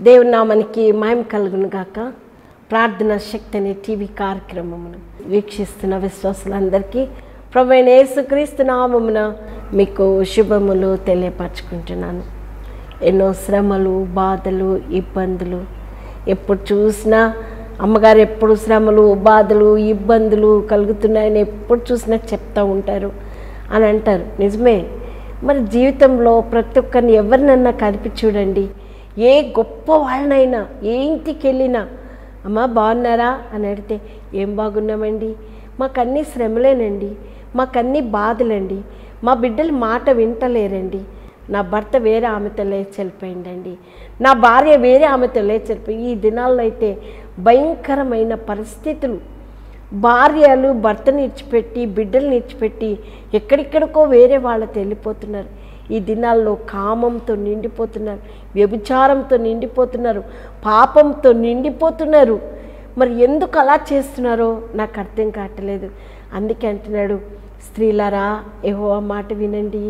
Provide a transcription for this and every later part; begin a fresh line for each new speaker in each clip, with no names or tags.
దేవుని నామానికి మహిమ కలుగును గాక ప్రార్థన శక్తి అనే టీవీ కార్యక్రమమును వీక్షిస్తున్న విశ్వాసులందరికీ ప్రభు అయిన యేసుక్రీస్తు నామమున మీకు శుభములు తెలియపరచుకుంటున్నాను ఎన్నో శ్రమలు బాధలు ఇబ్బందులు ఎప్పుడు చూసినా అమ్మగారు ఎప్పుడు శ్రమలు బాధలు ఇబ్బందులు కలుగుతున్నాయని ఎప్పుడు చూసినా చెప్తూ ఉంటారు అని అంటారు నిజమే మరి జీవితంలో ప్రతి ఒక్కరిని ఎవరినన్నా కదిపి చూడండి ఏ గొప్ప వాళ్ళనైనా ఏ ఇంటికి వెళ్ళినా అమ్మ బాగున్నారా అని అడిగితే ఏం బాగున్నామండి మాకన్నీ శ్రమలేనండి మాకన్నీ బాధలండి మా బిడ్డలు మాట వింటలేరండి నా భర్త వేరే ఆమెతో లేచి వెళ్ళిపోయిందండి నా భార్య వేరే ఆమెతో లేచి వెళ్ళిపోయి ఈ దినాల్లో అయితే భయంకరమైన పరిస్థితులు భార్యలు భర్తని ఇచ్చిపెట్టి బిడ్డల్ని ఇచ్చిపెట్టి ఎక్కడిక్కడికో వేరే వాళ్ళతో వెళ్ళిపోతున్నారు ఈ దినాల్లో కామంతో నిండిపోతున్నారు వ్యభిచారంతో నిండిపోతున్నారు పాపంతో నిండిపోతున్నారు మరి ఎందుకు అలా చేస్తున్నారో నాకు అర్థం కావట్లేదు అందుకే అంటున్నాడు స్త్రీలారా ఏహో మాట వినండి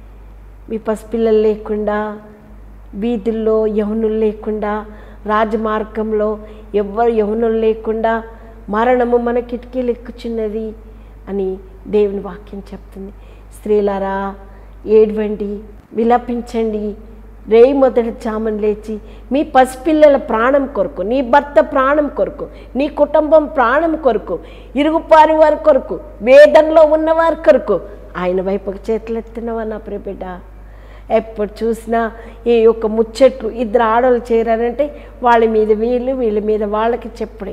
మీ పసిపిల్లలు లేకుండా వీధుల్లో యవనులు లేకుండా రాజమార్గంలో ఎవ్వరు యవనులు లేకుండా మరణము మన కిటికీలు ఎక్కుచున్నది అని దేవుని వాక్యం చెప్తుంది స్త్రీలారా ఏడవండి విలపించండి రేయి మొదటి జామన్ లేచి మీ పసిపిల్లల ప్రాణం కొరకు నీ భర్త ప్రాణం కొరకు నీ కుటుంబం ప్రాణం కొరకు ఇరుగుపారి వారి కొరకు వేదంలో ఉన్నవారి కొరకు ఆయన వైపుకు చేతులెత్తినవా నా ప్రియబిడ్డ ఎప్పుడు చూసినా ఈ యొక్క ముచ్చట్లు ఇద్దరు ఆడవాళ్ళు చేరారంటే వాళ్ళ మీద వీళ్ళు వీళ్ళ మీద వాళ్ళకి చెప్పుడే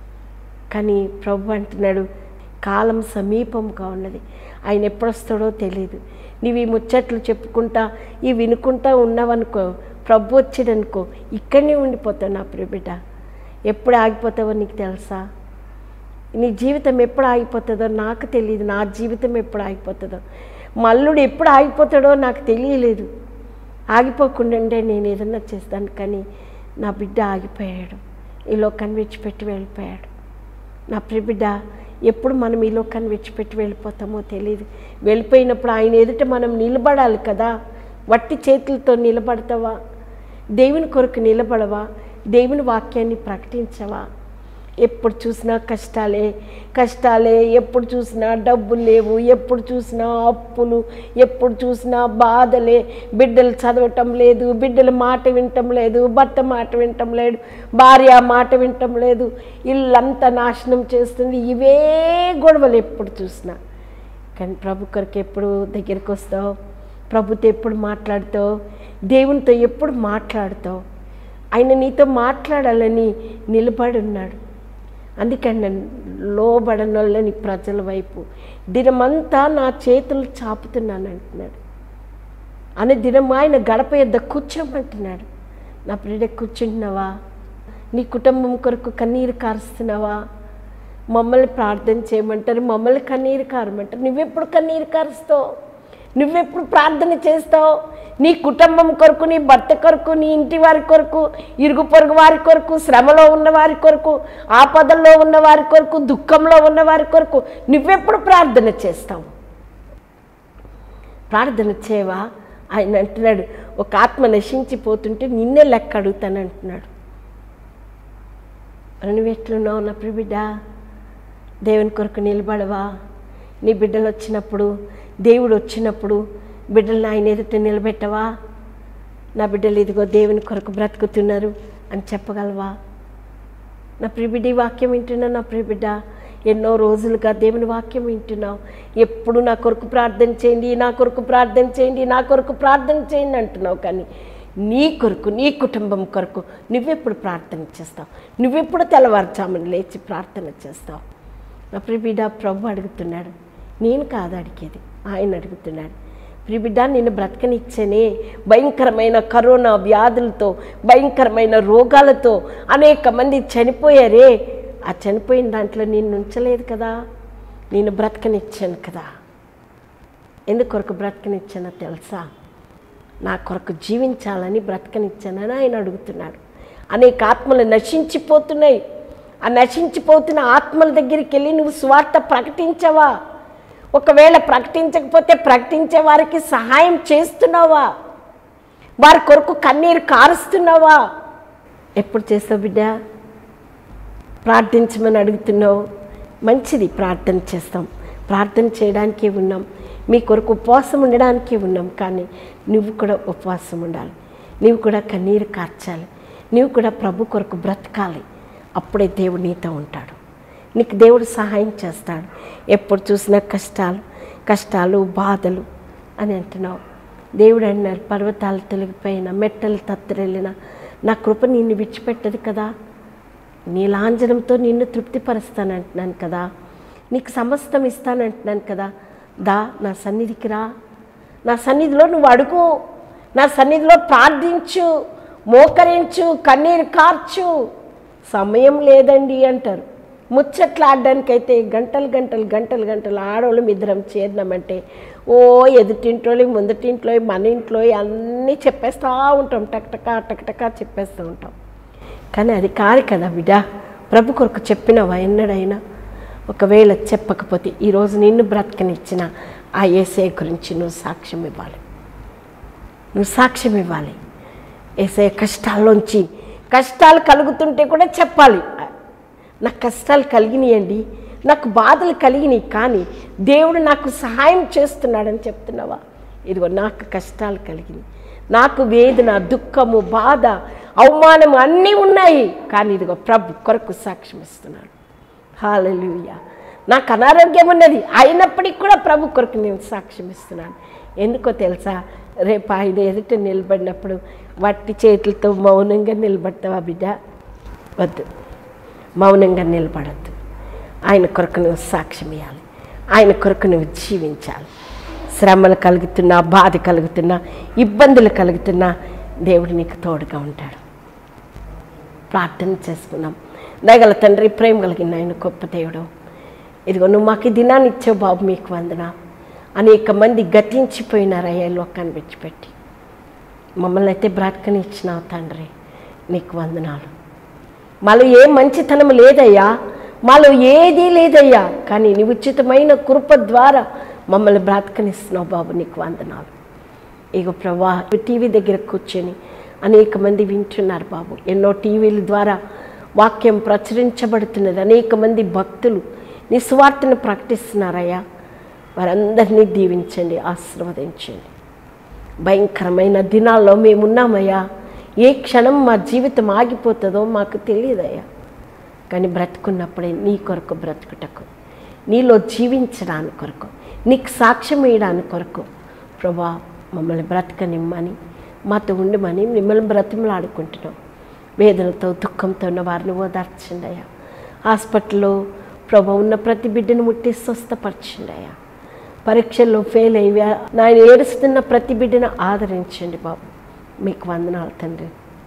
కానీ ప్రభు అంటున్నాడు కాలం సమీపంగా ఉన్నది ఆయన ఎప్పుడు వస్తాడో తెలియదు నీవు ఈ ముచ్చట్లు చెప్పుకుంటా ఈ వినుకుంటా ఉన్నావనుకో ప్రభు వచ్చాడనుకో ఇక్కడనే ఉండిపోతావు నా ప్రియబిడ్డ ఎప్పుడు ఆగిపోతావో నీకు తెలుసా నీ జీవితం ఎప్పుడు ఆగిపోతుందో నాకు తెలియదు నా జీవితం ఎప్పుడు ఆగిపోతుందో మల్లుడు ఎప్పుడు ఆగిపోతాడో నాకు తెలియలేదు ఆగిపోకుండా నేను ఏదన్నా చేస్తాను కానీ నా బిడ్డ ఆగిపోయాడు ఈ లోకాన్ని విడిచిపెట్టి వెళ్ళిపోయాడు నా ప్రియబిడ్డ ఎప్పుడు మనం ఈ లోకాన్ని విడిచిపెట్టి వెళ్ళిపోతామో తెలియదు వెళ్ళిపోయినప్పుడు ఆయన ఎదుట మనం నిలబడాలి కదా వట్టి చేతులతో నిలబడతావా దేవుని కొరకు నిలబడవా దేవుని వాక్యాన్ని ప్రకటించవా ఎప్పుడు చూసినా కష్టాలే కష్టాలే ఎప్పుడు చూసినా డబ్బులు లేవు ఎప్పుడు చూసినా అప్పులు ఎప్పుడు చూసినా బాధలే బిడ్డలు చదవటం లేదు బిడ్డల మాట వినటం లేదు భర్త మాట వినటం లేదు భార్య మాట వినటం లేదు ఇల్లంతా నాశనం చేస్తుంది ఇవే గొడవలు ఎప్పుడు చూసినా కానీ ప్రభు కొరకు ఎప్పుడు దగ్గరికి వస్తావు ప్రభుతో ఎప్పుడు మాట్లాడుతావు దేవునితో ఎప్పుడు మాట్లాడుతావు ఆయన నీతో మాట్లాడాలని నిలబడి ఉన్నాడు అందుకని లోబడనొల్లని ప్రజల వైపు దినమంతా నా చేతులు చాపుతున్నాను అంటున్నాడు అని దినం ఆయన గడప యొద్ద కూర్చోమంటున్నాడు నా ప్రియుడ కూర్చుంటున్నావా నీ కుటుంబం కొరకు కన్నీరు కారుస్తున్నావా మమ్మల్ని ప్రార్థన చేయమంటారు మమ్మల్ని కన్నీరు కారమంటారు నువ్వెప్పుడు కన్నీరు కారుస్తావు నువ్వెప్పుడు ప్రార్థన చేస్తావు నీ కుటుంబం కొరకు నీ భర్త కొరకు నీ ఇంటి వారి కొరకు ఇరుగు పొరుగు వారి కొరకు శ్రమలో ఉన్న వారి కొరకు ఆపదల్లో ఉన్న వారి కొరకు దుఃఖంలో ఉన్న వారి కొరకు నువ్వెప్పుడు ప్రార్థన చేస్తావు ప్రార్థన చేయవా ఆయన అంటున్నాడు ఒక ఆత్మ నశించిపోతుంటే నిన్నే లెక్క అడుగుతాను అంటున్నాడు నువ్వెట్లున్నావు నా ప్రిబిడ్డ దేవుని కొరకు నిలబడవా నీ బిడ్డలు వచ్చినప్పుడు దేవుడు వచ్చినప్పుడు బిడ్డలను ఆయన ఎదుట నిలబెట్టవా నా బిడ్డలు ఇదిగో దేవుని కొరకు బ్రతుకుతున్నారు అని చెప్పగలవా నా ప్రిబిడ్డ ఈ వాక్యం వింటున్నా నా ప్రిబిడ్డ ఎన్నో రోజులుగా దేవుని వాక్యం వింటున్నావు ఎప్పుడు నా కొరకు ప్రార్థన చేయండి నా కొరకు ప్రార్థన చేయండి నా కొరకు ప్రార్థన చేయండి అంటున్నావు కానీ నీ కొరకు నీ కుటుంబం కొరకు నువ్వెప్పుడు ప్రార్థన చేస్తావు నువ్వెప్పుడు తెల్లవారుజామున లేచి ప్రార్థన చేస్తావు నా ప్రిబిడ్డ ప్రభు అడుగుతున్నాడు నేను కాదు అడిగేది ఆయన అడుగుతున్నాడు ప్రిబిడ్డ నిన్ను బ్రతకనిచ్చనే భయంకరమైన కరోనా వ్యాధులతో భయంకరమైన రోగాలతో అనేక మంది చనిపోయారే ఆ చనిపోయిన దాంట్లో నేను ఉంచలేదు కదా నేను బ్రతకనిచ్చాను కదా ఎందుకొరకు బ్రతకనిచ్చానో తెలుసా నా కొరకు జీవించాలని బ్రతకనిచ్చానని ఆయన అడుగుతున్నాడు అనేక ఆత్మలు నశించిపోతున్నాయి ఆ నశించిపోతున్న ఆత్మల దగ్గరికి వెళ్ళి నువ్వు స్వార్థ ప్రకటించవా ఒకవేళ ప్రకటించకపోతే ప్రకటించే వారికి సహాయం చేస్తున్నావా వారి కొరకు కన్నీరు కారుస్తున్నావా ఎప్పుడు చేస్తావు బిడ్డ ప్రార్థించమని అడుగుతున్నావు మంచిది ప్రార్థన చేస్తాం ప్రార్థన చేయడానికే ఉన్నాం మీ కొరకు ఉపవాసం ఉండడానికే ఉన్నాం కానీ నువ్వు కూడా ఉపవాసం ఉండాలి నీవు కూడా కన్నీరు కార్చాలి నీవు కూడా ప్రభు కొరకు బ్రతకాలి అప్పుడే దేవుడు నీతో ఉంటాడు నీకు దేవుడు సహాయం చేస్తాడు ఎప్పుడు చూసినా కష్టాలు కష్టాలు బాధలు అని అంటున్నావు దేవుడు అన్నారు పర్వతాలు తొలగిపోయిన మెట్టలు తత్తరెళ్ళిన నా కృప నిన్ను విడిచిపెట్టదు కదా నీ లాంఛనంతో నిన్ను తృప్తిపరుస్తానంటున్నాను కదా నీకు సమస్తం ఇస్తానంటున్నాను కదా దా నా సన్నిధికి రా నా సన్నిధిలో నువ్వు అడుగు నా సన్నిధిలో ప్రార్థించు మోకరించు కన్నీరు కార్చు సమయం లేదండి అంటారు ముచ్చట్లాడడానికైతే గంటలు గంటలు గంటలు గంటలు ఆడవాళ్ళం ఇద్దరం చేరినామంటే ఓ ఎదుటింట్లో ముందటింట్లో మన ఇంట్లో అన్నీ చెప్పేస్తూ ఉంటాం టక్టకా టక్టకా చెప్పేస్తూ ఉంటాం కానీ అది కాదు కదా బిడ్డ ప్రభు కొరకు చెప్పినవా ఎన్నడైనా ఒకవేళ చెప్పకపోతే ఈరోజు నిన్ను బ్రతకనిచ్చిన ఆ ఏసే గురించి నువ్వు సాక్ష్యం ఇవ్వాలి నువ్వు సాక్ష్యం ఇవ్వాలి ఏసే కష్టాల్లోంచి కష్టాలు కలుగుతుంటే కూడా చెప్పాలి నాకు కష్టాలు కలిగినాయండి నాకు బాధలు కలిగినాయి కానీ దేవుడు నాకు సహాయం చేస్తున్నాడని చెప్తున్నావా ఇదిగో నాకు కష్టాలు కలిగినాయి నాకు వేదన దుఃఖము బాధ అవమానం అన్నీ ఉన్నాయి కానీ ఇదిగో ప్రభు కొరకు సాక్ష్యం ఇస్తున్నాడు హాలలుయ నాకు అనారోగ్యం ఉన్నది అయినప్పటికీ కూడా ప్రభు కొరకు నేను సాక్ష్యం ఇస్తున్నాను ఎందుకో తెలుసా రేపు ఆయన ఎదుట నిలబడినప్పుడు వట్టి చేతులతో మౌనంగా నిలబడతావా బిడ్డ వద్దు మౌనంగా నిలబడద్దు ఆయన కొరకు నువ్వు సాక్ష్యం ఇవ్వాలి ఆయన కొరకు నువ్వు జీవించాలి శ్రమలు కలుగుతున్నా బాధ కలుగుతున్నా ఇబ్బందులు కలుగుతున్నా దేవుడు నీకు తోడుగా ఉంటాడు ప్రార్థన చేసుకున్నాం దయగల తండ్రి ప్రేమ కలిగిన ఆయన గొప్ప దేవుడు ఇదిగో నువ్వు మాకు ఈ దినాన్ని ఇచ్చావు బాబు మీకు వందన అనేక మంది గతించిపోయినారయ్యా ఈ లోకాన్ని విడిచిపెట్టి మమ్మల్ని అయితే బ్రతకని ఇచ్చినావు తండ్రి నీకు వందనాలు మాలో ఏ మంచితనం లేదయ్యా మాలో ఏదీ లేదయ్యా కానీ నీ ఉచితమైన కృప ద్వారా మమ్మల్ని బ్రతకనిస్తున్నావు బాబు నీకు వందనాలు ఇగో ప్రభా టీవీ దగ్గర కూర్చొని అనేక మంది వింటున్నారు బాబు ఎన్నో టీవీల ద్వారా వాక్యం ప్రచురించబడుతున్నది అనేక మంది భక్తులు నీ స్వార్థను ప్రకటిస్తున్నారయ్యా వారందరినీ దీవించండి ఆశీర్వదించండి భయంకరమైన దినాల్లో మేమున్నామయ్యా ఏ క్షణం మా జీవితం ఆగిపోతుందో మాకు తెలియదయ్యా కానీ బ్రతుకున్నప్పుడే నీ కొరకు బ్రతుకుటకు నీలో జీవించడానికి కొరకు నీకు సాక్ష్యం వేయడానికి కొరకు ప్రభా మమ్మల్ని బ్రతకనిమ్మని మాతో ఉండమని మిమ్మల్ని బ్రతిమలాడుకుంటున్నాం వేదనతో దుఃఖంతో ఉన్న వారిని ఓదార్చండి అయ్యా హాస్పిటల్లో ప్రభా ఉన్న ప్రతి బిడ్డను ముట్టి స్వస్థపరచండి అయ్యా పరీక్షల్లో ఫెయిల్ అయ్యా నాయన ఏడుస్తున్న ప్రతి బిడ్డను ఆదరించండి బాబు మీకు వందనాలు తండ్రి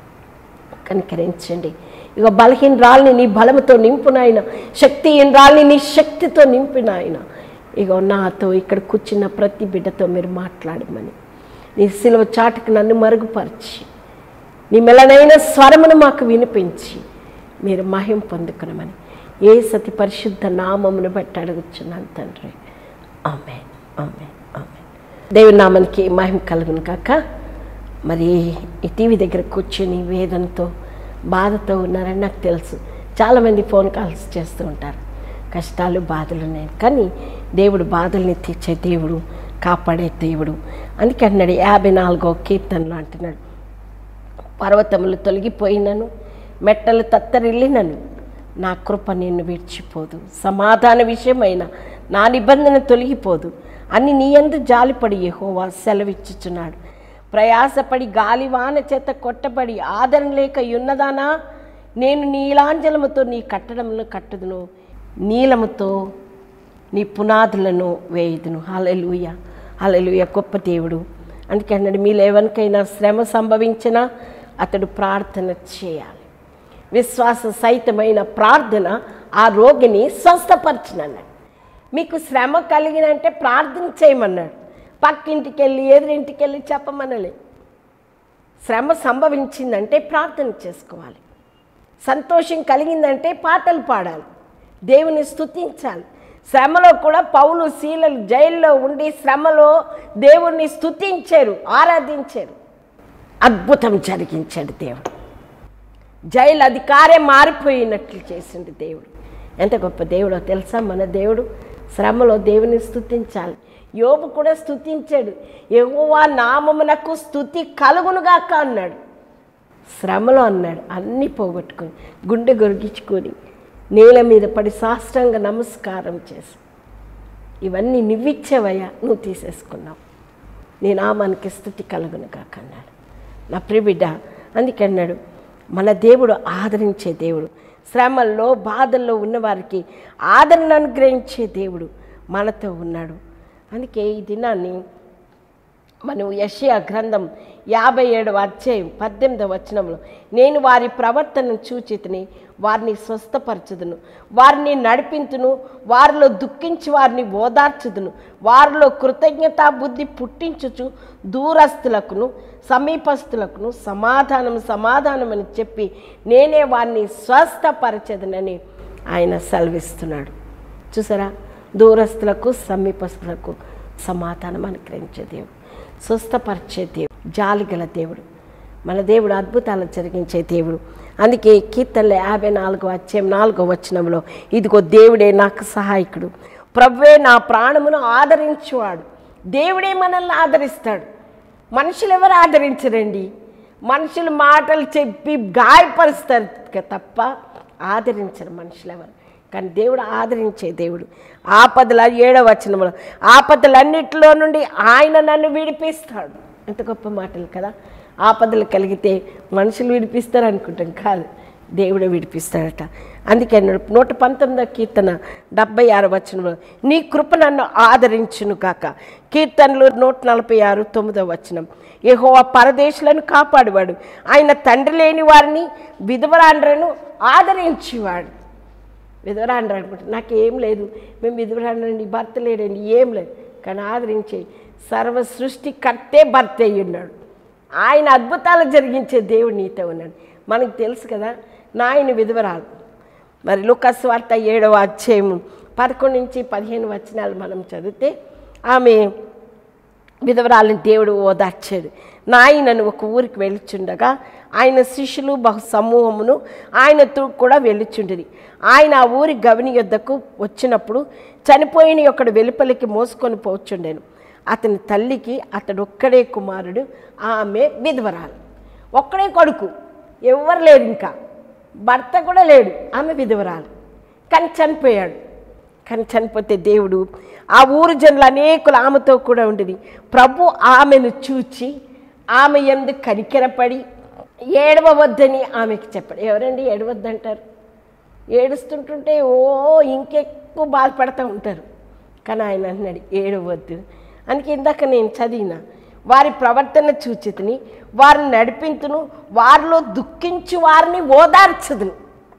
కనికరించండి ఇక బలహీన రాళ్ళని నీ బలముతో నింపునాయన శక్తి రాళ్ళని నీ శక్తితో నింపినాయన ఇగో నాతో ఇక్కడ కూర్చున్న ప్రతి బిడ్డతో మీరు మాట్లాడమని నీ సిలువ చాటుకు నన్ను మరుగుపరిచి నీ మెలనైన స్వరమును మాకు వినిపించి మీరు మహిం పొందుకునమని ఏ సతి పరిశుద్ధ నామమును బట్టి అడుగుచున్నాను తండ్రి ఆమె ఆమె ఆమె దేవుని నామానికి మహిమ కలుగును కాక మరి ఈ టీవీ దగ్గర కూర్చొని వేదనతో బాధతో ఉన్నారని నాకు తెలుసు చాలామంది ఫోన్ కాల్స్ చేస్తూ ఉంటారు కష్టాలు బాధలు ఉన్నాయి కానీ దేవుడు బాధల్ని తీర్చే దేవుడు కాపాడే దేవుడు అందుకే అన్నాడు యాభై నాలుగో కీర్తనలో అంటున్నాడు పర్వతములు తొలగిపోయినను మెట్టలు తత్తరిల్లినను నా కృప నిన్ను విడిచిపోదు సమాధాన విషయమైన నా నిబంధన తొలగిపోదు అని నీ యందు జాలిపడి యెహోవా సెలవిచ్చుచున్నాడు ప్రయాసపడి గాలివాన చేత కొట్టబడి ఆదరణ లేక ఉన్నదానా నేను నీలాంజలముతో నీ కట్టడములను కట్టుదును నీలముతో నీ పునాదులను వేయుదును హలెలుయ హలెలుయ గొప్ప దేవుడు అందుకే అన్నాడు మీలో ఎవరికైనా శ్రమ సంభవించినా అతడు ప్రార్థన చేయాలి విశ్వాస సహితమైన ప్రార్థన ఆ రోగిని స్వస్థపరచునన్నాడు మీకు శ్రమ కలిగినంటే ప్రార్థన చేయమన్నాడు పక్కింటికి వెళ్ళి ఎదురింటికి వెళ్ళి చెప్పమనలే శ్రమ సంభవించిందంటే ప్రార్థన చేసుకోవాలి సంతోషం కలిగిందంటే పాటలు పాడాలి దేవుని స్తుతించాలి శ్రమలో కూడా పౌలు శీలలు జైల్లో ఉండి శ్రమలో దేవుణ్ణి స్తుతించారు ఆరాధించారు అద్భుతం జరిగించాడు దేవుడు జైలు అధికారే మారిపోయినట్లు చేసింది దేవుడు ఎంత గొప్ప దేవుడో తెలుసా మన దేవుడు శ్రమలో దేవుని స్తుతించాలి యోబు కూడా స్తుతించాడు యెహోవా నామమునకు స్తుతి కలుగునుగాక అన్నాడు శ్రమలో అన్నాడు అన్నీ పోగొట్టుకొని గుండె గొరిగించుకొని నేల మీద పడి సాష్టంగా నమస్కారం చేసి ఇవన్నీ నువ్విచ్చేవయ్యా నువ్వు తీసేసుకున్నావు నీ నామానికి స్థుతి కలుగును కాక అన్నాడు నా ప్రిబిడ్డ అందుకే అన్నాడు మన దేవుడు ఆదరించే దేవుడు శ్రమల్లో బాధల్లో ఉన్నవారికి ఆదరణ అనుగ్రహించే దేవుడు మనతో ఉన్నాడు అందుకే ఈ దినాన్ని మనం యషయా గ్రంథం యాభై ఏడవ అధ్యాయం పద్దెనిమిదవ వచనంలో నేను వారి ప్రవర్తనను చూచితిని వారిని స్వస్థపరచుదును వారిని నడిపించును వారిలో దుఃఖించి వారిని ఓదార్చుదును వారిలో కృతజ్ఞతా బుద్ధి పుట్టించుచు దూరస్తులకును సమీపస్తులకును సమాధానం సమాధానం అని చెప్పి నేనే వారిని స్వస్థపరచదునని ఆయన సెలవిస్తున్నాడు చూసారా దూరస్తులకు సమీపస్తులకు సమాధానం అనుగ్రహించే దేవుడు స్వస్థపరిచే దేవుడు జాలిగల దేవుడు మన దేవుడు అద్భుతాలు జరిగించే దేవుడు అందుకే కీర్తనలో యాభై నాలుగో అధ్యాయం నాలుగో వచనంలో ఇదిగో దేవుడే నాకు సహాయకుడు ప్రభువే నా ప్రాణమును ఆదరించువాడు దేవుడే మనల్ని ఆదరిస్తాడు మనుషులు ఎవరు ఆదరించరండి మనుషులు మాటలు చెప్పి గాయపరుస్తారు క- తప్ప ఆదరించరు మనుషులు ఎవరు కానీ దేవుడు ఆదరించే దేవుడు ఆపదల ఏడవ వచనంలో ఆపదలన్నిటిలో నుండి ఆయన నన్ను విడిపిస్తాడు ఎంత గొప్ప మాటలు కదా ఆపదలు కలిగితే మనుషులు విడిపిస్తారు అనుకుంటాం కాదు దేవుడే విడిపిస్తాడట అందుకే అన్నాడు నూట పంతొమ్మిదో కీర్తన డెబ్బై ఆరు వచనంలో నీ కృప నన్ను ఆదరించును కాక కీర్తనలు నూట నలభై ఆరు తొమ్మిదో వచనం యెహోవా పరదేశులను కాపాడువాడు ఆయన తండ్రి లేని వారిని విధవరాండ్రను ఆదరించేవాడు విధవరాండ్ర అనుకుంటా నాకేం లేదు మేము విధవరాండ్రండి భర్త లేడండి ఏం లేదు కానీ ఆదరించే సర్వ సృష్టికర్తే భర్త అయి ఉన్నాడు ఆయన అద్భుతాలు జరిగించే దేవుడు నీతో ఉన్నాడు మనకు తెలుసు కదా నాయన విధవరాలు మరి లుకస్ వార్త ఏడవ అధ్యాయము పదకొండు నుంచి పదిహేను వచనాలు మనం చదివితే ఆమె విధవరాలను దేవుడు ఓదార్చాడు నాయనను ఒక ఊరికి వెళ్ళుచుండగా ఆయన శిష్యులు బహు సమూహమును ఆయనతో కూడా వెళ్ళుచుండిరి ఆయన ఆ ఊరి గవిని యొద్దకు వచ్చినప్పుడు చనిపోయిన ఒకడు వెలుపలికి మోసుకొని పోచుండెను అతని తల్లికి అతడు ఒక్కడే కుమారుడు ఆమె విధవరాలు ఒక్కడే కొడుకు ఎవరు లేరు ఇంకా భర్త కూడా లేడు ఆమె విధవరాలు కానీ చనిపోయాడు కానీ చనిపోతే దేవుడు ఆ ఊరు జనులు అనేకులు ఆమెతో కూడా ఉండేది ప్రభు ఆమెను చూచి ఆమె ఎందుకు కనికెరపడి ఏడవద్దని ఆమెకి చెప్పాడు ఎవరండి ఏడవద్దంటారు ఏడుస్తుంటుంటే ఓ ఇంకెక్కువ బాధపడుతూ ఉంటారు కానీ ఆయన అన్నాడు ఏడవద్దు అందుకే ఇందాక నేను చదివిన వారి ప్రవర్తన చూచితిని వారిని నడిపించును వారిలో దుఃఖించి వారిని ఓదార్చదును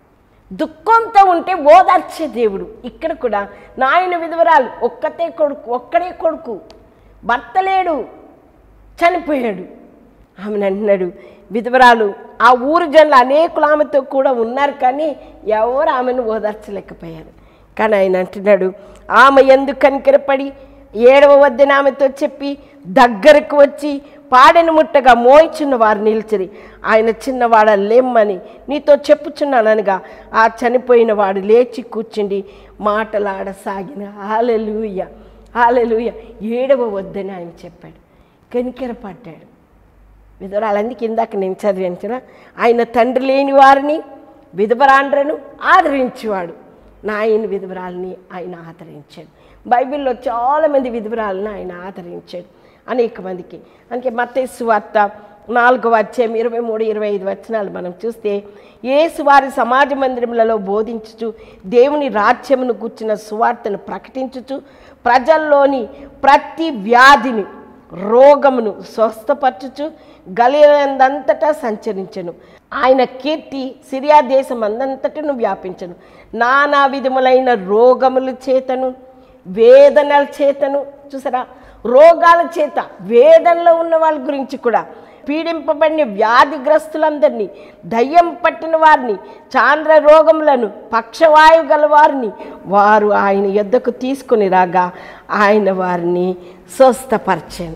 దుఃఖంతో ఉంటే ఓదార్చే దేవుడు ఇక్కడ కూడా నాయన విధవరాలు ఒక్కతే కొడుకు ఒక్కడే కొడుకు భర్త లేడు చనిపోయాడు ఆమెను అంటున్నాడు విధవరాలు ఆ ఊరు జనులు అనేకులు ఆమెతో కూడా ఉన్నారు కానీ ఎవరు ఆమెను ఓదార్చలేకపోయారు కానీ ఆయన అంటున్నాడు ఆమె ఎందుకు కనికరపడి ఏడవ వద్దని ఆమెతో చెప్పి దగ్గరకు వచ్చి పాడెను ముట్టగా మోయిచున్న వారు నిలిచిరి ఆయన చిన్నవాడ లేమ్మని నీతో చెప్పుచున్నాననగా ఆ చనిపోయిన వాడు లేచి కూర్చుండి మాటలాడసాగిన హాలెలూయ హాలెలూయ ఏడవ వద్దని ఆయన చెప్పాడు కనికెరపడ్డాడు విధవరాలందుకు ఇందాక నేను చదివాను కదా ఆయన తండ్రి లేని వారిని విధవరాండ్రను ఆదరించేవాడు నా ఆయన విధవరాలని ఆయన ఆదరించాడు బైబిల్లో చాలామంది విధవరాలను ఆయన ఆదరించాడు అనేక మందికి అందుకే మత్తేసు వార్త నాలుగవ అధ్యాయం ఇరవై మూడు ఇరవై ఐదు వచనాలు మనం చూస్తే యేసు వారి సమాజ మందిరములలో బోధించుచు దేవుని రాజ్యమును గుర్చిన సువార్తను ప్రకటించుచు ప్రజల్లోని ప్రతి వ్యాధిని రోగమును స్వస్థపరచుచు గలియందంతటా సంచరించను ఆయన కీర్తి సిరియా దేశం అందంతటను వ్యాపించను నానా విధములైన రోగముల చేతను వేదనల చేతను చూసారా రోగాల చేత వేదనలో ఉన్న వాళ్ళ గురించి కూడా పీడింపబడిన వ్యాధిగ్రస్తులందరినీ దయ్యం పట్టిన వారిని చాంద్ర రోగములను పక్షవాయు గల వారిని వారు ఆయన యొద్దకు తీసుకుని రాగా ఆయన వారిని స్వస్థపరిచాను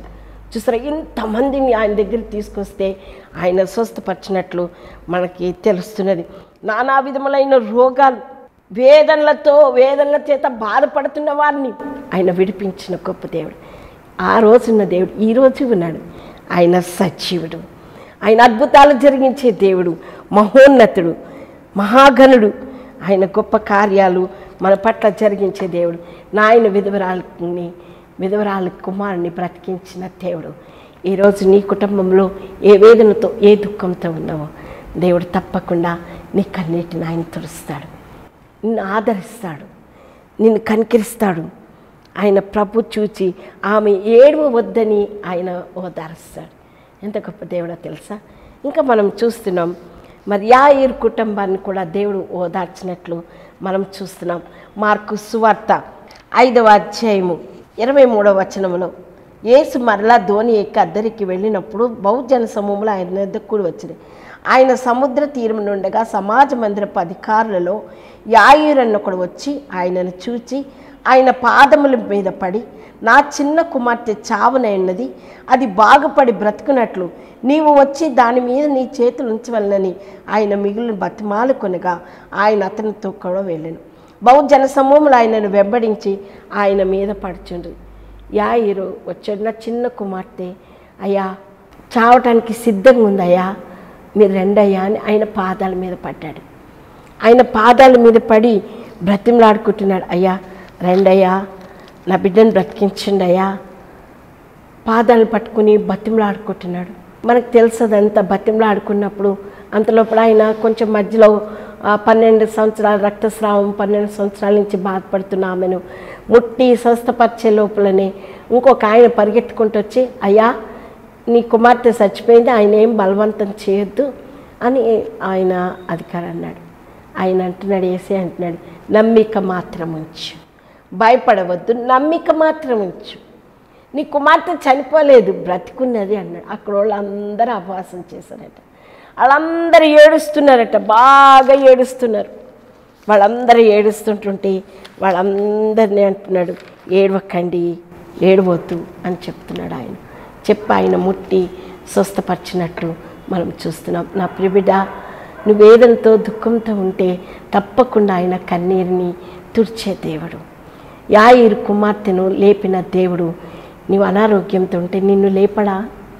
చూసారా ఇంతమందిని ఆయన దగ్గర తీసుకొస్తే ఆయన స్వస్థపరిచినట్లు మనకి తెలుస్తున్నది నానా విధములైన రోగాలు వేదనలతో వేదనల చేత బాధపడుతున్న వారిని ఆయన విడిపించిన గొప్ప దేవుడు ఆ రోజున్న దేవుడు ఈ రోజు ఉన్నాడు ఆయన సజీవుడు ఆయన అద్భుతాలు జరిగించే దేవుడు మహోన్నతుడు మహాగణుడు ఆయన గొప్ప కార్యాలు మన పట్ల జరిగించే దేవుడు నాయన విధవరాలని విధవరాల కుమారుని బ్రతికించిన దేవుడు ఈరోజు నీ కుటుంబంలో ఏ వేదనతో ఏ దుఃఖంతో ఉన్నావో దేవుడు తప్పకుండా నీ కన్నీటిని ఆయన తుడుస్తాడు నిన్ను ఆదరిస్తాడు నిన్ను కనికరిస్తాడు ఆయన ప్రభు చూచి ఆమె ఏడవ వద్దని ఆయన ఓదారుస్తాడు ఎంత గొప్ప దేవుడో తెలుసా ఇంకా మనం చూస్తున్నాం మరి యాయిర్ కుటుంబాన్ని కూడా దేవుడు ఓదార్చినట్లు మనం చూస్తున్నాం మార్కు సువార్త ఐదవ అధ్యాయము ఇరవై మూడవ వచనములో యేసు మరలా ధోని ఎక్కి అద్దరికి వెళ్ళినప్పుడు బహుజన సమూహంలో ఆయన వద్ద కూడి వచ్చింది ఆయన సముద్ర తీరం నుండగా సమాజ మందిరపు అధికారులలో యాయూరన్న ఒకడు వచ్చి ఆయనను చూచి ఆయన పాదముల మీద పడి నా చిన్న కుమార్తె చావునైనది అది బాగుపడి బ్రతుకున్నట్లు నీవు వచ్చి దాని మీద నీ చేతులు ఉంచవలనని ఆయన మిగిలిన బతిమాలు కొనగా ఆయన అతనితో కూడా వెళ్ళాను బహుజన సమూహములు ఆయనను వెంబడించి ఆయన మీద పడుచుండ్రు యాయిరు వచ్చాడు నా చిన్న కుమార్తె అయ్యా చావటానికి సిద్ధంగా ఉందయ్యా మీరు రెండయ్యా అని ఆయన పాదాల మీద పడ్డాడు ఆయన పాదాల మీద పడి బ్రతిమలాడుకుంటున్నాడు అయ్యా రెండయ్యా నా బిడ్డను బ్రతికించండి అయ్యా పాదాలు పట్టుకుని బతిమలాడుకుంటున్నాడు మనకు తెలుసదంతా బతిమలాడుకున్నప్పుడు అంతలోపల ఆయన కొంచెం మధ్యలో ఆ, పన్నెండు సంవత్సరాల రక్తస్రావం పన్నెండు సంవత్సరాల నుంచి బాధపడుతున్న ఆమెను ముట్టి స్వస్థపరిచే లోపలనే ఇంకొక ఆయన పరిగెత్తుకుంటూ వచ్చి అయ్యా నీ కుమార్తె చచ్చిపోయింది ఆయన ఏం బలవంతం చేయొద్దు అని ఆయన అధికారి అన్నాడు ఆయన అంటున్నాడు ఏసే అంటున్నాడు నమ్మిక మాత్రం ఉంచు భయపడవద్దు నమ్మిక మాత్రం ఉంచు నీ కుమార్తె చనిపోలేదు బ్రతికున్నది అన్నాడు అక్కడ వాళ్ళందరూ అపవాసం చేశారట వాళ్ళందరూ ఏడుస్తున్నారట బాగా ఏడుస్తున్నారు వాళ్ళందరూ ఏడుస్తుంటుంటే వాళ్ళందరినీ అంటున్నాడు ఏడవకండి ఏడవద్దు అని చెప్తున్నాడు ఆయన చెప్పి ఆయన ముట్టి స్వస్థపరిచినట్లు మనం చూస్తున్నాం నా ప్రిబిడ నువ్వు వేదనతో దుఃఖంతో ఉంటే తప్పకుండా ఆయన కన్నీరుని తుడిచే దేవుడు యాయిరు కుమార్తెను లేపిన దేవుడు నీవు అనారోగ్యంతో ఉంటే నిన్ను లేపడా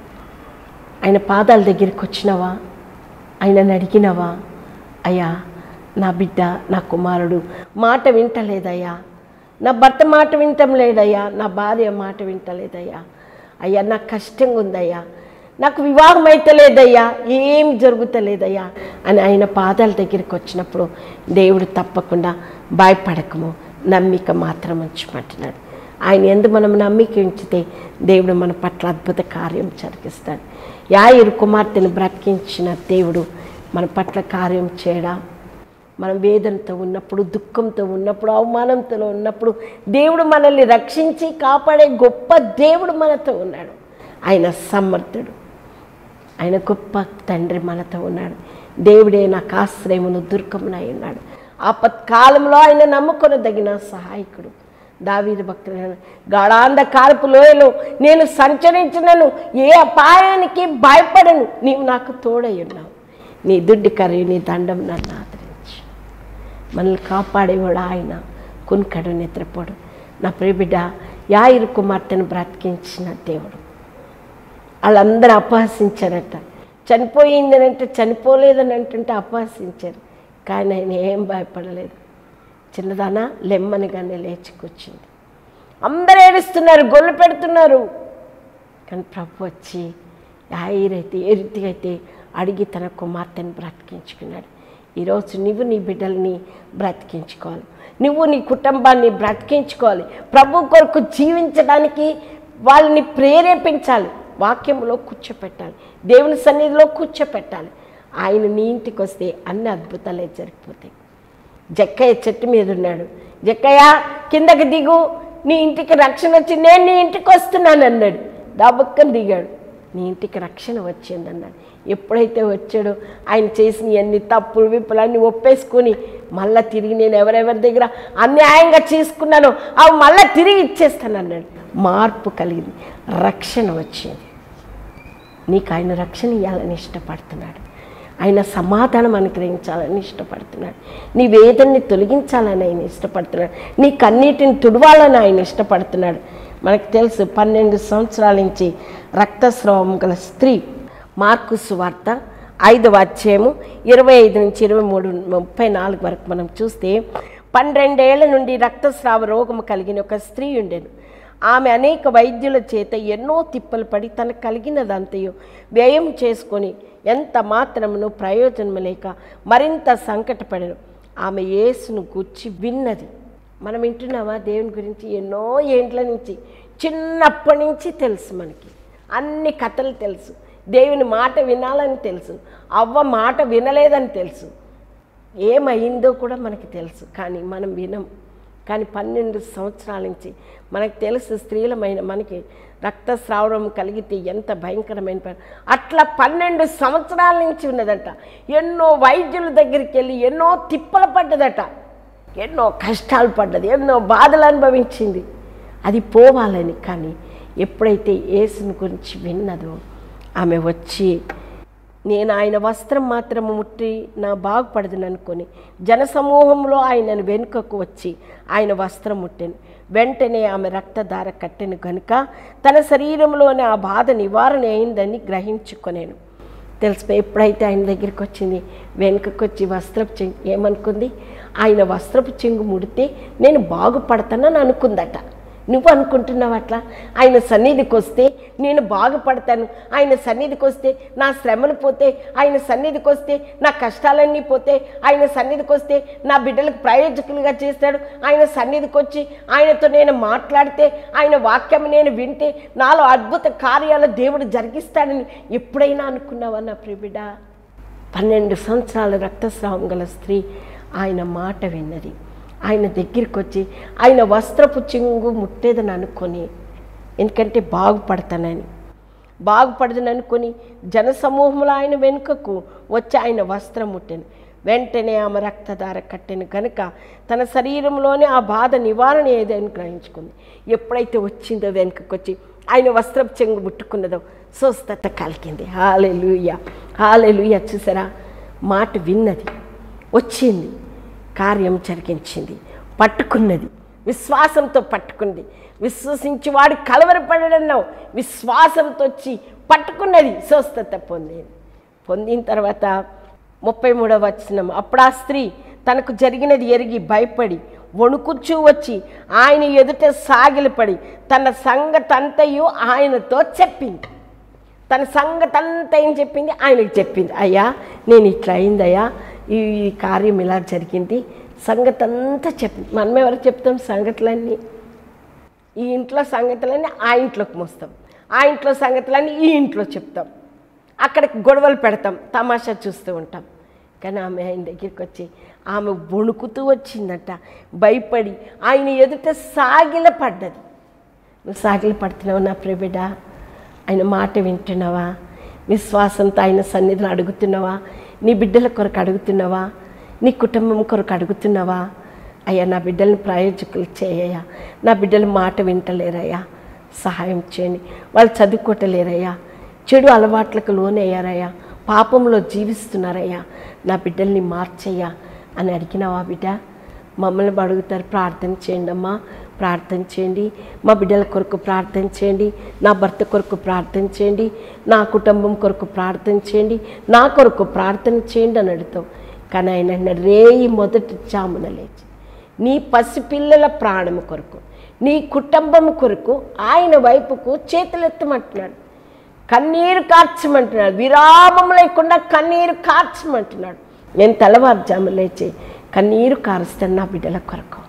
ఆయన పాదాల దగ్గరికి వచ్చినవా ఆయనను అడిగినవా అయ్యా నా బిడ్డ నా కుమారుడు మాట వింటలేదయ్యా నా భర్త మాట వింటం లేదయ్యా నా భార్య మాట వింటలేదయ్యా అయ్యా నాకు కష్టంగా ఉందయ్యా నాకు వివాహం అయితే లేదయ్యా ఏం జరుగుతలేదయ్యా అని ఆయన పాదాల దగ్గరికి వచ్చినప్పుడు దేవుడు తప్పకుండా భయపడకము నమ్మిక మాత్రం ఉంచమంటున్నాడు ఆయన ఎందు మనం నమ్మిక ఉంచితే దేవుడు మన పట్ల అద్భుత కార్యం జరిగిస్తాడు యాయిరు కుమార్తెను బ్రతికించిన దేవుడు మన పట్ల కార్యం చేయడా మనం వేదనతో ఉన్నప్పుడు దుఃఖంతో ఉన్నప్పుడు అవమానంతో ఉన్నప్పుడు దేవుడు మనల్ని రక్షించి కాపాడే గొప్ప దేవుడు మనతో ఉన్నాడు ఆయన సమర్థుడు ఆయన గొప్ప తండ్రి మనతో ఉన్నాడు దేవుడే నాకు ఆశ్రయమును దుర్గమునై ఉన్నాడు ఆపత్కాలంలో ఆయన నమ్ముకొనదగిన సహాయకుడు దావీదు భక్తుడు గాఢాంధకారపు లోయలో నేను సంచరించినను ఏ అపాయానికి భయపడను నీవు నాకు తోడై ఉన్నావు నీ దుడ్డి కర్రీ నీ దండం నన్ను ఆదరించు మనల్ని కాపాడేవాడు ఆయన కున్కడు నిద్రపోడు నా ప్రియబిడ్డ యాయిరు కుమార్తెను బ్రతికించిన దేవుడు వాళ్ళందరూ అపహసించారట చనిపోయిందని అంటే చనిపోలేదని అంటుంటే అపహసించారు కానీ ఆయన ఏం భయపడలేదు చిన్నదానా లెమ్మనిగానే లేచి కూర్చుంది అందరూ ఏడుస్తున్నారు గొల్లు పెడుతున్నారు కానీ ప్రభు వచ్చి యాయిరైతే ఏ రీతిగా అయితే అడిగి తన కుమార్తెను బ్రతికించుకున్నాడు ఈరోజు నువ్వు నీ బిడ్డల్ని బ్రతికించుకోవాలి నువ్వు నీ కుటుంబాన్ని బ్రతికించుకోవాలి ప్రభు కొరకు జీవించడానికి వాళ్ళని ప్రేరేపించాలి వాక్యంలో కూర్చోపెట్టాలి దేవుని సన్నిధిలో కూర్చోపెట్టాలి ఆయన నీ ఇంటికి వస్తే అన్ని అద్భుతాలే జరిగిపోతాయి జక్కయ్య చెట్టు మీద ఉన్నాడు జక్కయ్య కిందకి దిగు నీ ఇంటికి రక్షణ వచ్చి నేను నీ ఇంటికి వస్తున్నాను అన్నాడు దాబక్కని దిగాడు నీ ఇంటికి రక్షణ వచ్చింది అన్నాడు ఎప్పుడైతే వచ్చాడో ఆయన చేసిన అన్ని తప్పులు విప్పులు అన్ని ఒప్పేసుకొని మళ్ళీ తిరిగి నేను ఎవరెవరి దగ్గర అన్యాయంగా చేసుకున్నానో అవి మళ్ళీ తిరిగి ఇచ్చేస్తాను అన్నాడు మార్పు కలిగింది రక్షణ వచ్చింది నీకు ఆయన రక్షణ ఇవ్వాలని ఇష్టపడుతున్నాడు ఆయన సమాధానం అనుగ్రహించాలని ఇష్టపడుతున్నాడు నీ వేదన్ని తొలగించాలని ఆయన ఇష్టపడుతున్నాడు నీ కన్నీటిని తుడవాలని ఆయన ఇష్టపడుతున్నాడు మనకు తెలుసు పన్నెండు సంవత్సరాల నుంచి రక్తస్రావం గల స్త్రీ మార్కు సువార్త ఐదవ అధ్యాయము ఇరవై ఐదు నుంచి ఇరవై మూడు ముప్పై నాలుగు వరకు మనం చూస్తే పన్నెండేళ్ల నుండి రక్తస్రావ రోగము కలిగిన ఒక స్త్రీ ఉండెను ఆమె అనేక వైద్యుల చేత ఎన్నో తిప్పలు పడి తనకు కలిగినదంతయో వ్యయం చేసుకొని ఎంత మాత్రమును ప్రయోజనం లేక మరింత సంకటపడను ఆమె యేసును గుర్చి విన్నది మనం వింటున్నామా దేవుని గురించి ఎన్నో ఏండ్ల నుంచి చిన్నప్పటి నుంచి తెలుసు మనకి అన్ని కథలు తెలుసు దేవుని మాట వినాలని తెలుసు అవ్వ మాట వినలేదని తెలుసు ఏమైందో కూడా మనకి తెలుసు కానీ మనం వినం కానీ పన్నెండు సంవత్సరాల నుంచి మనకు తెలుసు స్త్రీలమైన మనకి రక్తస్రావడం కలిగితే ఎంత భయంకరమైన పని అట్లా పన్నెండు సంవత్సరాల నుంచి ఉన్నదట ఎన్నో వైద్యుల దగ్గరికి వెళ్ళి ఎన్నో తిప్పలు పడ్డదట ఎన్నో కష్టాలు పడ్డది ఎన్నో బాధలు అనుభవించింది అది పోవాలని కానీ ఎప్పుడైతే యేసుని గురించి విన్నదో ఆమె వచ్చి నేను ఆయన వస్త్రం మాత్రము ముట్టి నా బాగుపడదని అనుకొని జనసమూహంలో ఆయనను వెనుకకు వచ్చి ఆయన వస్త్రం ముట్టాను వెంటనే ఆమె రక్తధార కట్టెను గనుక తన శరీరంలోని ఆ బాధ నివారణ అయిందని గ్రహించుకొనేను తెలిసిపోయి ఎప్పుడైతే ఆయన దగ్గరికి వచ్చింది వెనుకకు వచ్చి వస్త్రపు చెంగు ఏమనుకుంది ఆయన వస్త్రపు చెంగు ముడితే నేను బాగుపడతానని అనుకుందట నువ్వు అనుకుంటున్నావు అట్లా ఆయన సన్నిధికి వస్తే నేను బాగుపడతాను ఆయన సన్నిధికి వస్తే నా శ్రమలు పోతే ఆయన సన్నిధికి వస్తే నా కష్టాలన్నీ పోతే ఆయన సన్నిధికి వస్తే నా బిడ్డలకు ప్రయోజకులుగా చేస్తాడు ఆయన సన్నిధికి వచ్చి ఆయనతో నేను మాట్లాడితే ఆయన వాక్యం నేను వింటే నాలో అద్భుత కార్యాలు దేవుడు జరిగిస్తాడని ఎప్పుడైనా అనుకున్నావా నా ప్రిబిడ పన్నెండు సంవత్సరాల రక్తస్రావం గల స్త్రీ ఆయన మాట విన్నది ఆయన దగ్గరికి వచ్చి ఆయన వస్త్రపు చింగు ముట్టేదని అనుకొని ఎందుకంటే బాగుపడతానని బాగుపడదని అనుకొని జనసమూహంలో ఆయన వెనుకకు వచ్చి ఆయన వస్త్రం ముట్టాను వెంటనే ఆమె రక్తధార కట్టెను కనుక తన శరీరంలోనే ఆ బాధ నివారణ ఏదని గ్రహించుకుంది ఎప్పుడైతే వచ్చిందో వెనుకకు వచ్చి ఆయన వస్త్రపు చెంగు ముట్టుకున్నదో స్వస్థత కలిగింది హాలెలుయ హాలెలుయ చూసారా మాట విన్నది వచ్చింది కార్యం జరిగించింది పట్టుకున్నది విశ్వాసంతో పట్టుకుంది విశ్వసించి వాడు కలవరపడన్నావు విశ్వాసంతో వచ్చి పట్టుకున్నది స్వస్థత పొందేది పొందిన తర్వాత ముప్పై మూడవ వచనం అప్పుడు ఆ స్త్రీ తనకు జరిగినది ఎరిగి భయపడి వణుకుచూ వచ్చి ఆయన ఎదుట సాగిలపడి తన సంగతంతయు ఆయనతో చెప్పింది తన సంగతంతా ఏం చెప్పింది ఆయనకు చెప్పింది అయ్యా నేను ఇట్లా అయిందయ్యా ఈ ఈ కార్యం ఇలా జరిగింది సంగతి అంతా చెప్పింది మనం ఎవరు చెప్తాం సంగతులన్నీ ఈ ఇంట్లో సంగతులన్నీ ఆ ఇంట్లోకి మోస్తాం ఆ ఇంట్లో సంగతులన్నీ ఈ ఇంట్లో చెప్తాం అక్కడికి గొడవలు పెడతాం తమాషా చూస్తూ ఉంటాం కానీ ఆమె ఆయన దగ్గరికి వచ్చి ఆమె వణుకుతూ వచ్చిందట భయపడి ఆయన ఎదుట సాగిల పడ్డది నువ్వు సాగిల పడుతున్నావు నా ప్రేబిడ ఆయన మాట వింటున్నావా విశ్వాసంతో ఆయన సన్నిధిని అడుగుతున్నావా నీ బిడ్డల కొరకు అడుగుతున్నావా నీ కుటుంబం కొరకు అడుగుతున్నావా అయ్యా నా బిడ్డల్ని ప్రయోజకులు చేయయ్యా నా బిడ్డల మాట వింటలేరయ్యా సహాయం చేయండి వాళ్ళు చదువుకోవటలేరయ్యా చెడు అలవాట్లకు లోనయ్యారయ్యా పాపంలో జీవిస్తున్నారయ్యా నా బిడ్డల్ని మార్చయ్యా అని అడిగినావా బిడ్డ మమ్మల్ని అడుగుతారు ప్రార్థన చేయండి అమ్మా ప్రార్థన చేయండి మా బిడ్డల కొరకు ప్రార్థన చేయండి నా భర్త కొరకు ప్రార్థన చేయండి నా కుటుంబం కొరకు ప్రార్థన చేయండి నా కొరకు ప్రార్థన చేయండి అని అడుగుతాం కానీ ఆయన అన్నాడు, రేయి మొదటి చామున లేచి నీ పసిపిల్లల ప్రాణము కొరకు నీ కుటుంబం కొరకు ఆయన వైపుకు చేతులెత్తమంటున్నాడు కన్నీరు కార్చమంటున్నాడు విరామం లేకుండా కన్నీరు కార్చమంటున్నాడు నేను తెల్లవారుజాము లేచి కన్నీరు కారుస్తాను నా బిడ్డల కొరకు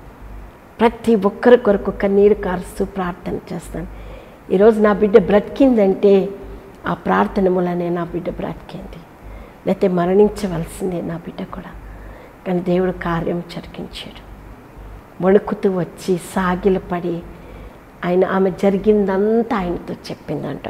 ప్రతి ఒక్కరి కొరకు కన్నీరు కారుస్తూ ప్రార్థన చేస్తాను ఈరోజు నా బిడ్డ బ్రతికిందంటే ఆ ప్రార్థన మూలనే నా బిడ్డ బ్రతికింది లేకపోతే మరణించవలసిందే నా బిడ్డ కూడా కానీ దేవుడు కార్యం జరిగించాడు వణుకుతూ వచ్చి సాగిలపడి ఆయన ఆమె జరిగిందంతా ఆయనతో చెప్పిందంట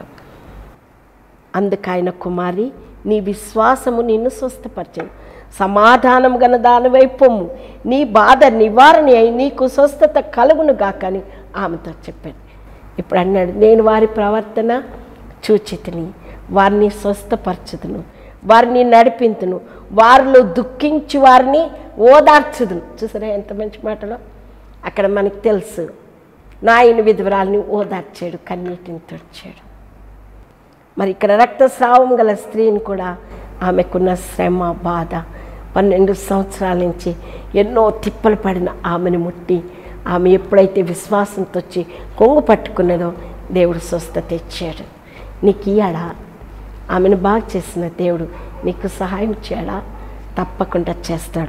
అందుకు ఆయన కుమారి నీ విశ్వాసము నిన్ను స్వస్థపరచను సమాధానం గల దానివై పొమ్ము నీ బాధ నివారణ అయి నీకు స్వస్థత కలుగును గాకని ఆమెతో చెప్పాను ఇప్పుడు అన్నాడు నేను వారి ప్రవర్తన చూచితిని వారిని స్వస్థపరచుదును వారిని నడిపింతును వారిలో దుఃఖించి వారిని ఓదార్చుదును చూసారా ఎంత మంచి మాటలో అక్కడ మనకి తెలుసు నాయన విధవరాల్ని ఓదార్చాడు కన్నీటిని తుడిచాడు మరి ఇక్కడ రక్తస్రావం గల స్త్రీని కూడా ఆమెకున్న శ్రమ బాధ పన్నెండు సంవత్సరాల నుంచి ఎన్నో తిప్పలు పడిన ఆమెను ముట్టి ఆమె ఎప్పుడైతే విశ్వాసంతో వచ్చి కొంగు పట్టుకున్నదో దేవుడు స్వస్థత ఇచ్చాడు నీకు ఇయ్యాడా ఆమెను బాగా చేసిన దేవుడు నీకు సహాయం చేయడా తప్పకుండా చేస్తాడు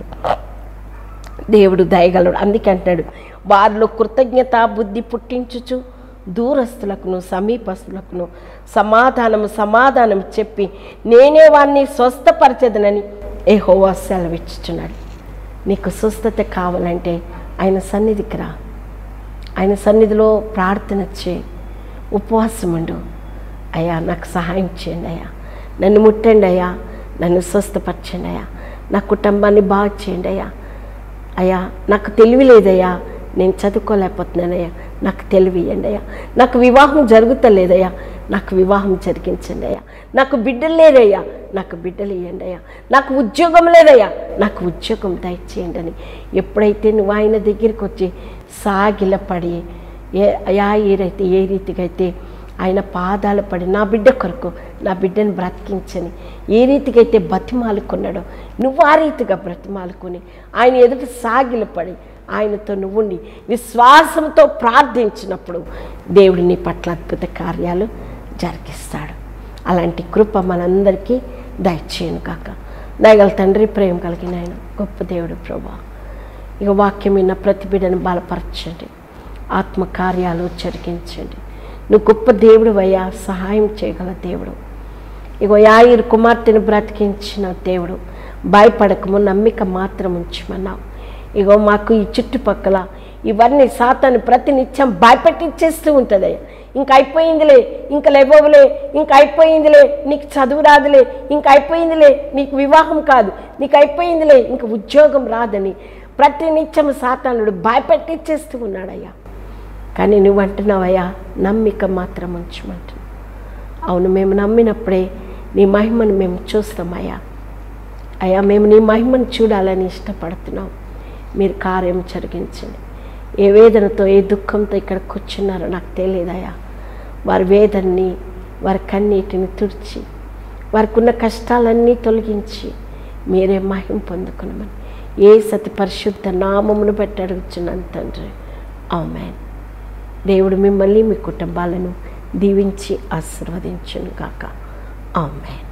దేవుడు దయగలడు అందుకే అంటాడు వారిలో కృతజ్ఞత బుద్ధి పుట్టించుచు దూరస్తులకును సమీపస్తులకును సమాధానము సమాధానం చెప్పి నేనే వారిని స్వస్థపరచదనని ఏహోవా సెలవిచ్చుచున్నాడు నీకు స్వస్థత కావాలంటే ఆయన సన్నిధికి రా ఆయన సన్నిధిలో ప్రార్థన చేయి ఉపవాసం ఉండు అయ్యా నాకు సహాయం చేయండి అయ్యా నన్ను ముట్టండి అయ్యా నన్ను స్వస్థపరచండి అయ్యా నా కుటుంబాన్ని బాగా చేయండి అయ్యా అయ్యా నాకు తెలివి లేదయ్యా నేను చదువుకోలేకపోతున్నానయ్యా నాకు తెలివి ఇవ్వండి అయ్యా నాకు వివాహం జరుగుతలేదయ్యా నాకు వివాహం జరిగించండి అయ్యా నాకు బిడ్డలు లేరయ్యా నాకు బిడ్డలు ఇవ్వండి అయ్యా నాకు ఉద్యోగం లేదయ్యా నాకు ఉద్యోగం దయచేయండి అని ఎప్పుడైతే నువ్వు ఆయన దగ్గరికి వచ్చి సాగిలపడి ఏ అయా ఏ రైతే ఏ రీతిగా అయితే ఆయన పాదాలు పడి నా బిడ్డ కొరకు నా బిడ్డను బ్రతికించని ఏ రీతిగా అయితే బతిమాలుకున్నాడో నువ్వు ఆ రీతిగా బ్రతిమాలుకొని ఆయన ఎదుట సాగిలపడి ఆయనతో నువ్వుండి విశ్వాసంతో ప్రార్థించినప్పుడు దేవుడు నీ పట్ల అద్భుత కార్యాలు జరిగిస్తాడు అలాంటి కృప మనందరికీ దయచేయను కాక దయగల తండ్రి ప్రేమ కలిగిన ఆయన గొప్ప దేవుడు ప్రభా ఇక వాక్యం విన్న ప్రతి బిడ్డను బలపరచండి ఆత్మ కార్యాలు జరిగించండి నువ్వు గొప్ప దేవుడు అయ్యా సహాయం చేయగల దేవుడు ఇగో యాయిరు కుమార్తెను బ్రతికించిన దేవుడు భయపడకము నమ్మిక మాత్రం ఉంచమన్నావు ఇగో మాకు ఈ చుట్టుపక్కల ఇవన్నీ సాతాను ప్రతినిత్యం భయపెట్టించేస్తూ ఉంటుంది ఇంక అయిపోయిందిలే ఇంక లేవోలే ఇంక అయిపోయిందిలే నీకు చదువు రాదులే ఇంక అయిపోయిందిలే నీకు వివాహం కాదు నీకు అయిపోయిందిలే ఇంక ఉద్యోగం రాదని ప్రతినిత్యం సాతానుడు భయపెట్టించేస్తూ ఉన్నాడయ్యా కానీ నువ్వు అంటున్నావయ్యా నమ్మిక మాత్రం ఉంచమంటున్నావు అవును మేము నమ్మినప్పుడే నీ మహిమను మేము చూస్తామయ్యా అయ్యా మేము నీ మహిమను చూడాలని ఇష్టపడుతున్నాం మీరు కార్యం జరిగించండి ఏ వేదనతో ఏ దుఃఖంతో ఇక్కడ కూర్చున్నారో నాకు తెలియదయ్యా వారి వేదనని వారి కన్నీటిని తుడిచి వారికి ఉన్న కష్టాలన్నీ తొలగించి మీరే మహిమ పొందుకునమని ఏ సతి పరిశుద్ధ నామమును బట్టి అడుగుచున్నాను తండ్రి ఆమెన్ దేవుడు మిమ్మల్ని మీ కుటుంబాలను దీవించి ఆశీర్వదించును గాక ఆమెన్